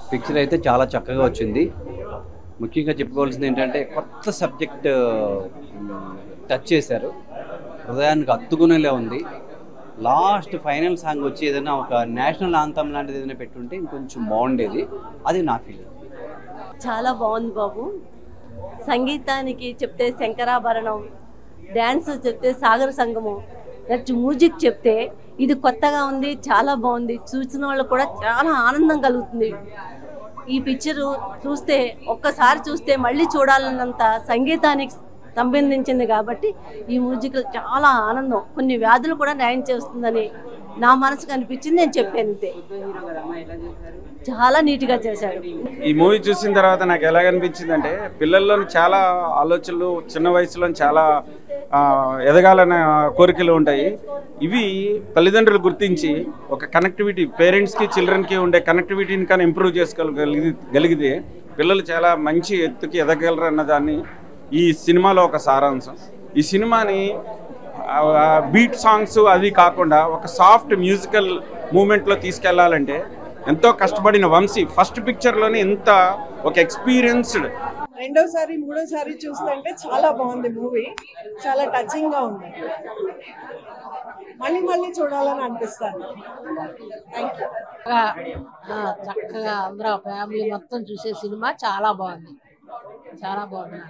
picture అయితే చాలా చక్కగా వచ్చింది ముఖ్యంగా చెప్పుకోవాల్సింది ఏంటంటే కొత్త సబ్జెక్ట్ టచ్ చేశారు హృదయానికి హత్తుకునేలా ఉంది లాస్ట్ ఫైనల్ సాంగ్ వచ్చి ఏదైనా ఒక నేషనల్ ఆంతం లాంటిది ఏదైనా పెట్టుంటే ఇంకొంచెం బాగుండేది అది నా ఫీలింగ్ చాలా బాగుంది బాబు సంగీతానికి చెప్తే శంకరాభరణం డ్యాన్స్ చెప్తే సాగర సంగమం నెక్స్ట్ మ్యూజిక్ చెప్తే ఇది కొత్తగా ఉంది చాలా బాగుంది చూసిన వాళ్ళకు కూడా చాలా ఆనందం కలుగుతుంది ఈ పిక్చరు చూస్తే ఒక్కసారి చూస్తే మళ్ళీ చూడాలన్నంత సంగీతానికి సంబంధించింది కాబట్టి ఈ మ్యూజికల్ చాలా ఆనందం కొన్ని వ్యాధులు కూడా న్యాయం చేస్తుందని నా మనసుకు అనిపించింది నేను చెప్పాను అంతే చాలా నీట్గా చేశాడు ఈ మూవీ చూసిన తర్వాత నాకు ఎలా అనిపించింది అంటే పిల్లల్లో చాలా ఆలోచనలు చిన్న వయసులో చాలా ఆ, ఎదగాలన్న కోరికలు ఉంటాయి ఇవి తల్లిదండ్రులు గుర్తించి ఒక కనెక్టివిటీ పేరెంట్స్కి చిల్డ్రన్కి ఉండే కనెక్టివిటీని కానీ ఇంప్రూవ్ చేసుకోగలిగి గలిగితే పిల్లలు చాలా మంచి ఎత్తుకి ఎదగలరు అన్న దాన్ని ఈ సినిమాలో ఒక సారాంశం ఈ సినిమాని బీట్ సాంగ్స్ అవి కాకుండా ఒక సాఫ్ట్ మ్యూజికల్ మూమెంట్లో తీసుకెళ్లాలంటే ఎంతో కష్టపడిన వంశీ ఫస్ట్ పిక్చర్లోనే ఎంత ఒక ఎక్స్పీరియన్స్డ్ రెండోసారి మూడోసారి చూస్తుంటే చాలా బాగుంది మూవీ చాలా టచింగ్ గా ఉంది మళ్ళీ మళ్ళీ చూడాలని అనిపిస్తాను థ్యాంక్ యూ ఆ, చక్కగా అందరూ ఫ్యామిలీ మొత్తం చూసే సినిమా చాలా బాగుంది చాలా బాగుంది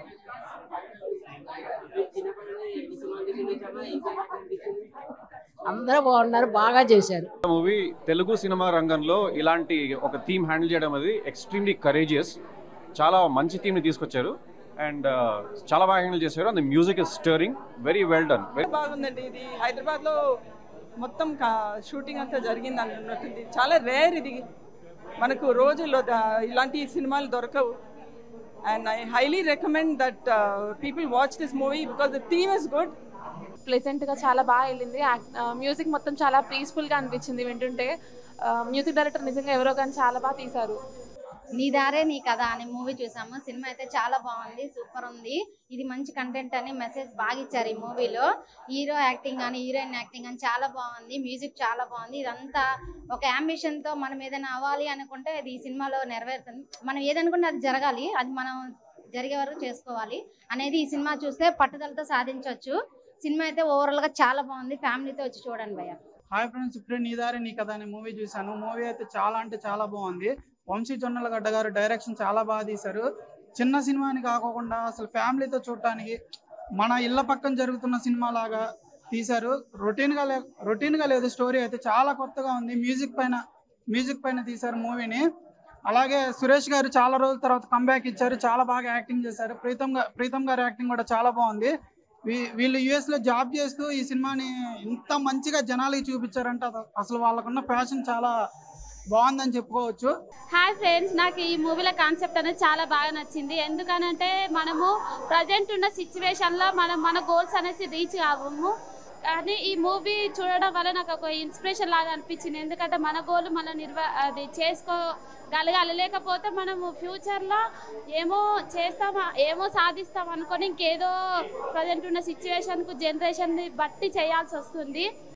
అందరూ బాగున్నారు బాగా చేశారు మూవీ తెలుగు సినిమా రంగంలో ఇలాంటి ఒక థీమ్ హ్యాండిల్ చేయడం అది ఎక్స్ట్రీమ్లీ కరేజియస్ చాలా మంచి థీమ్ని తీసుకొచ్చారు అండ్ చాలా బాగా హ్యాండిల్ చేశారు and music is stirring very well done బాగుందండి ఇది హైదరాబాద్ లో మొత్తం షూటింగ్ అంతా జరిగింది అన్నట్టుంది చాలా రేర్ ఇది మనకు రోజుల్లో ద- ఇలాంటి సినిమాలు దొరకవు and I highly recommend that people watch this movie because the theme is good pleasant గా చాలా బాగా వెళ్ళింది మ్యూజిక్ మొత్తం చాలా పీస్ఫుల్ గా అనిపించింది వింటుంటే మ్యూజిక్ డైరెక్టర్ నిజంగా ఎవరో కానీ చాలా బాగా తీశారు నీ దారే నీ కథ అనే మూవీ చూసాము సినిమా అయితే చాలా బాగుంది సూపర్ ఉంది ఇది మంచి కంటెంట్ అని మెసేజ్ బాగా ఇచ్చారు ఈ మూవీలో హీరో యాక్టింగ్ కానీ హీరోయిన్ యాక్టింగ్ కానీ చాలా బాగుంది మ్యూజిక్ చాలా బాగుంది ఇదంతా ఒక అంబిషన్ తో మనం ఏదైనా అవ్వాలి అనుకుంటే అది ఈ సినిమాలో నెరవేరుతుంది మనం ఏదనుకుంటే అది జరగాలి అది మనం జరిగే వరకు చేసుకోవాలి అనేది ఈ సినిమా చూస్తే పట్టుదలతో సాధించవచ్చు సినిమా అయితే ఓవరాల్ గా చాలా బాగుంది ఫ్యామిలీతో వచ్చి చూడండి భయ్య హాయ్ ఫ్రెండ్స్ ఇప్పుడే నీ దారి నీ కథ అనే మూవీ చూశాను మూవీ అయితే చాలా అంటే చాలా బాగుంది వంశీ జొన్నలగడ్డ గారు డైరెక్షన్ చాలా బాగా తీశారు చిన్న సినిమాని కాకోకుండా అసలు ఫ్యామిలీతో చూడటానికి మన ఇళ్ళ పక్కన జరుగుతున్న సినిమా లాగా తీశారు రొటీన్ గా లే- రొటీన్ గా లేదు స్టోరీ అయితే చాలా కొత్తగా ఉంది మ్యూజిక్ పైన మ్యూజిక్ పైన తీశారు మూవీని అలాగే సురేష్ గారు చాలా రోజుల తర్వాత కంబ్యాక్ ఇచ్చారు చాలా బాగా యాక్టింగ్ చేశారు ప్రీతం గా ప్రీతం గారి యాక్టింగ్ కూడా చాలా బాగుంది వీ- వీళ్ళు యుఎస్ లో జాబ్ చేస్తూ ఈ సినిమాని ఇంత మంచిగా జనాలకి చూపించారంటే అస- అసలు వాళ్ళకున్న ప్యాషన్ చాలా బాగుందని చెప్పుకోవచ్చు హాయ్ ఫ్రెండ్స్ నాకు ఈ మూవీల కాన్సెప్ట్ అనేది చాలా బాగా నచ్చింది ఎందుకనంటే మనము ప్రజెంట్ ఉన్న సిచ్యువేషన్లో మనం మన గోల్స్ అనేసి రీచ్ కావము కానీ ఈ మూవీ చూడడం వల్ల నాకు ఒక ఇన్స్పిరేషన్ లాగా అనిపించింది ఎందుకంటే మన గోల్ మనం నిర్వ అది చేసుకోగలగాలి లేకపోతే మనము ఫ్యూచర్లో ఏమో చేస్తామా ఏమో సాధిస్తాం అనుకొని ఇంకేదో ప్రజెంట్ ఉన్న సిచ్యువేషన్కు జనరేషన్ని బట్టి చేయాల్సి వస్తుంది